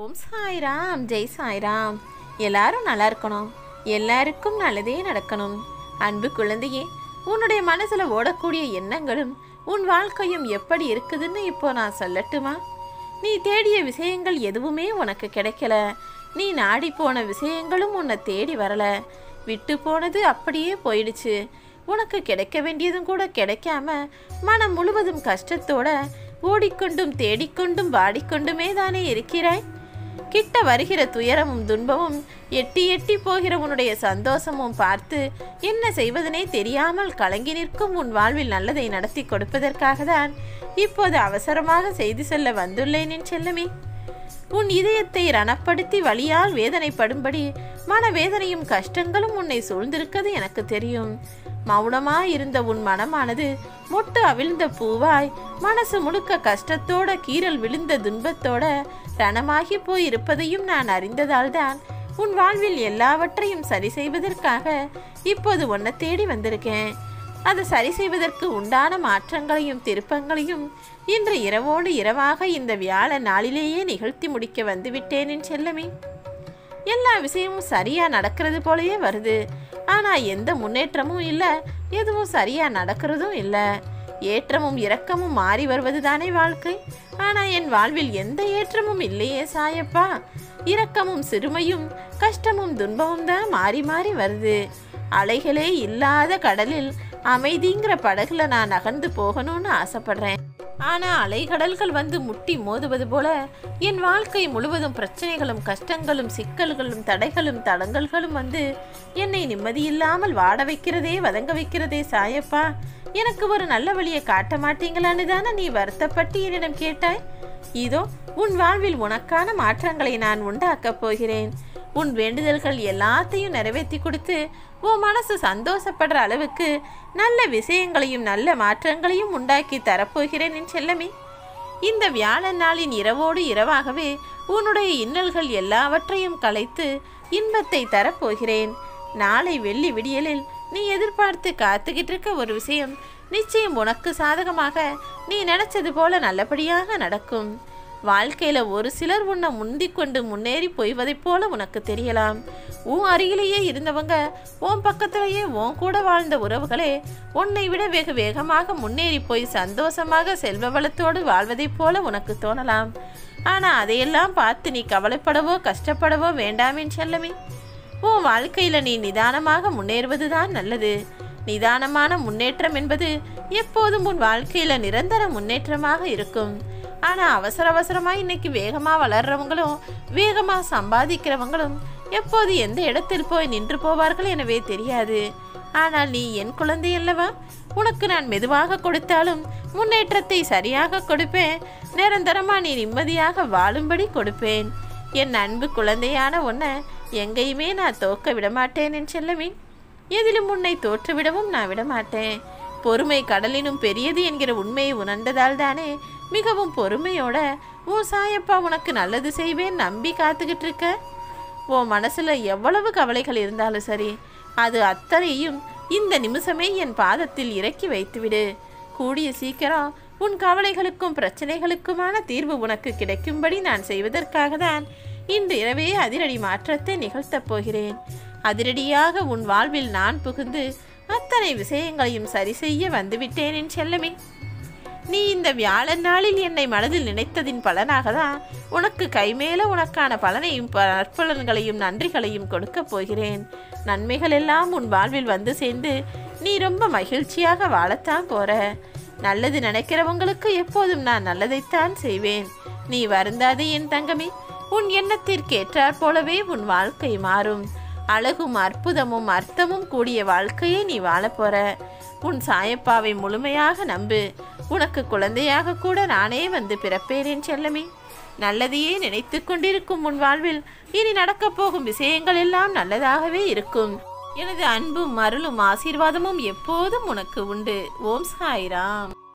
ஓம் சாய்ராம் ஜெய் சாய்ராம் எல்லாரும் நல்லா இருக்கணும் எல்லாருக்கும் நல்லதே நடக்கணும் அன்பு குழந்தையே உன்னுடைய மனசுல ஓடக்கூடிய எண்ணங்களும் உன் வாழ்க்கையும் எப்படி இருக்குதுன்னு இப்போ நான் சொல்லட்டுமா நீ தேடிய விஷயங்கள் எதுவுமே உனக்கு கிடைக்கல நீ நாடி போன விஷயங்களும் உன்னை தேடி வரல விட்டு போனது அப்படியே போயிடுச்சு உனக்கு கிடைக்க வேண்டியதும் கூட கிடைக்காம மனம் முழுவதும் கஷ்டத்தோட ஓடிக்கொண்டும் தேடிக்கொண்டும் வாடிக்கொண்டுமே தானே இருக்கிறாய் கிட்ட வருகிற துயரமும் துன்பமும் எட்டி எட்டி போகிற உன்னுடைய சந்தோஷமும் பார்த்து என்ன செய்வதனே தெரியாமல் கலங்கி நிற்கும் உன் வாழ்வில் நல்லதை நடத்தி கொடுப்பதற்காக தான் இப்போது அவசரமாக செய்தி சொல்ல வந்துள்ளேன் என் செல்லமே உன் இதயத்தை ரணப்படுத்தி வலியால் வேதனைப்படும்படி மனவேதனையும் கஷ்டங்களும் உன்னை சூழ்ந்திருக்கிறது எனக்கு தெரியும் மௌனமாய் இருந்த உன் மனமானது மொட்டு அவிழ்ந்த பூவாய் மனசு முழுக்க கஷ்டத்தோட கீறல் விழுந்த துன்பத்தோட ரணமாகி போய் இருப்பதையும் நான் அறிந்ததால் தான் உன் வாழ்வில் எல்லாவற்றையும் சரி செய்வதற்காக இப்போது உன்னை தேடி வந்திருக்கேன் அதை சரி செய்வதற்கு உண்டான மாற்றங்களையும் திருப்பங்களையும் இன்று இரவோடு இரவாக இந்த வியாழ நாளிலேயே நிகழ்த்தி முடிக்க வந்துவிட்டேன் என் செல்லமே எல்லா விஷயமும் சரியா நடக்கிறது போலயே வருது ஆனா எந்த முன்னேற்றமும் இல்லை எதுவும் சரியா நடக்கிறதும் இல்லை ஏற்றமும் இரக்கமும் மாறி வருவது தானே வாழ்க்கை ஆனா என் வாழ்வில் எந்த ஏற்றமும் இல்லையே சாயப்பா இரக்கமும் சிறுமையும் கஷ்டமும் துன்பமும் தான் மாறி மாறி வருது அலைகளே இல்லாத கடலில் அமைதிங்கிற படகுல நான் நகர்ந்து போகணும்னு ஆசைப்படுறேன் ஆனா அலைகடல்கள் வந்து முட்டி மோதுவது போல என் வாழ்க்கை முழுவதும் பிரச்சனைகளும் கஷ்டங்களும் சிக்கல்களும் தடைகளும் தடங்கல்களும் வந்து என்னை நிம்மதியில்லாமல் வாட வைக்கிறதே வதங்க வைக்கிறதே சாயப்பா எனக்கு ஒரு நல்ல வழியை காட்ட மாட்டீங்களான்னு தானே நீ வருத்தப்பட்டு என்னிடம் கேட்டாய் இதோ உன் வாழ்வில் உனக்கான மாற்றங்களை நான் உண்டாக்கப் போகிறேன் உன் வேண்டுதல்கள் எல்லாத்தையும் நிறைவேற்றி கொடுத்து உன் மனசு சந்தோஷப்படுற அளவுக்கு நல்ல விஷயங்களையும் நல்ல மாற்றங்களையும் உண்டாக்கி தரப்போகிறேன் என் செல்லமே இந்த வியாழன் நாளின் இரவோடு இரவாகவே உன்னுடைய இன்னல்கள் எல்லாவற்றையும் கலைத்து இன்பத்தை தரப்போகிறேன் நாளை வெள்ளி விடியலில் நீ எதிர்பார்த்து காத்துக்கிட்டு இருக்க ஒரு விஷயம் நிச்சயம் உனக்கு சாதகமாக நீ நினைச்சது போல நல்லபடியாக நடக்கும் வாழ்க்கையில ஒரு சிலர் உன்னை முந்திக் கொண்டு முன்னேறி போய்வதைப் போல உனக்கு தெரியலாம் உன் அருகிலேயே இருந்தவங்க உன் பக்கத்திலேயே உன் கூட வாழ்ந்த உறவுகளே உன்னை விட வெகு வேகமாக முன்னேறி போய் சந்தோஷமாக செல்வ வளத்தோடு வாழ்வதைப் போல உனக்கு தோணலாம் ஆனா அதையெல்லாம் பார்த்து நீ கவலைப்படவோ கஷ்டப்படவோ வேண்டாமேன் செல்லமே உன் வாழ்க்கையில நீ நிதானமாக முன்னேறுவதுதான் நல்லது நிதானமான முன்னேற்றம் என்பது எப்போதும் உன் வாழ்க்கையில நிரந்தர முன்னேற்றமாக இருக்கும் ஆனா அவசர அவசரமா இன்னைக்கு வேகமா வளர்றவங்களும் வேகமா சம்பாதிக்கிறவங்களும் எப்போது எந்த இடத்தில் போய் நின்று போவார்கள் எனவே தெரியாது ஆனால் நீ என் குழந்தை அல்லவா உனக்கு நான் மெதுவாக கொடுத்தாலும் முன்னேற்றத்தை சரியாக கொடுப்பேன் நிரந்தரமா நீ நிம்மதியாக வாழும்படி கொடுப்பேன் என் அன்பு குழந்தையான உன்னை எங்கேயுமே நான் தோக்க விடமாட்டேன் என் செல்லமே எதிலும் உன்னை தோற்றுவிடவும் நான் விடமாட்டேன் பொறுமை கடலினும் பெரியது என்கிற உண்மையை உணர்ந்ததால் தானே மிகவும் பொறுமையோட உன் சாயப்பா உனக்கு நல்லது செய்வேன் நம்பி காத்துக்கிட்டு இருக்க உன் மனசுல எவ்வளவு கவலைகள் இருந்தாலும் சரி அது அத்தனையும் இந்த நிமிஷமே என் பாதத்தில் இறக்கி வைத்துவிடு கூடிய சீக்கிரம் உன் கவலைகளுக்கும் பிரச்சனைகளுக்குமான தீர்வு உனக்கு கிடைக்கும்படி நான் செய்வதற்காக தான் இன்று இரவே அதிரடி மாற்றத்தை நிகழ்த்தப் போகிறேன் அதிரடியாக உன் வாழ்வில் நான் புகுந்து அத்தனை விஷயங்களையும் சரி செய்ய வந்துவிட்டேன் என் செல்லமே நீ இந்த வியாழன் நாளில் என்னை மனதில் நினைத்ததின் பலனாக தான் உனக்கு கைமேல உனக்கான பலனையும் ப- நற்பலன்களையும் நன்றிகளையும் கொடுக்கப் போகிறேன் நன்மைகள் எல்லாம் உன் வாழ்வில் வந்து சேர்ந்து நீ ரொம்ப மகிழ்ச்சியாக வாழத்தான் போற நல்லது நினைக்கிறவங்களுக்கு எப்போதும் நான் நல்லதைத்தான் செய்வேன் நீ வருந்தாதே என் தங்கமே உன் எண்ணத்திற்கு ஏற்றாற் போலவே உன் வாழ்க்கை மாறும் அழகும் அற்புதமும் அர்த்தமும் கூடிய வாழ்க்கையை நீ வாழப் போற உன் சாயப்பாவை முழுமையாக நம்பு உனக்கு குழந்தையாக கூட நானே வந்து பிறப்பேனேன் செல்லமே நல்லதையே நினைத்து கொண்டிருக்கும் உன் வாழ்வில் இனி நடக்கப் போகும் விஷயங்கள் எல்லாம் நல்லதாகவே இருக்கும் எனது அன்பும் அருளும் ஆசீர்வாதமும் எப்போதும் உனக்கு உண்டு ஓம் சாய்ராம்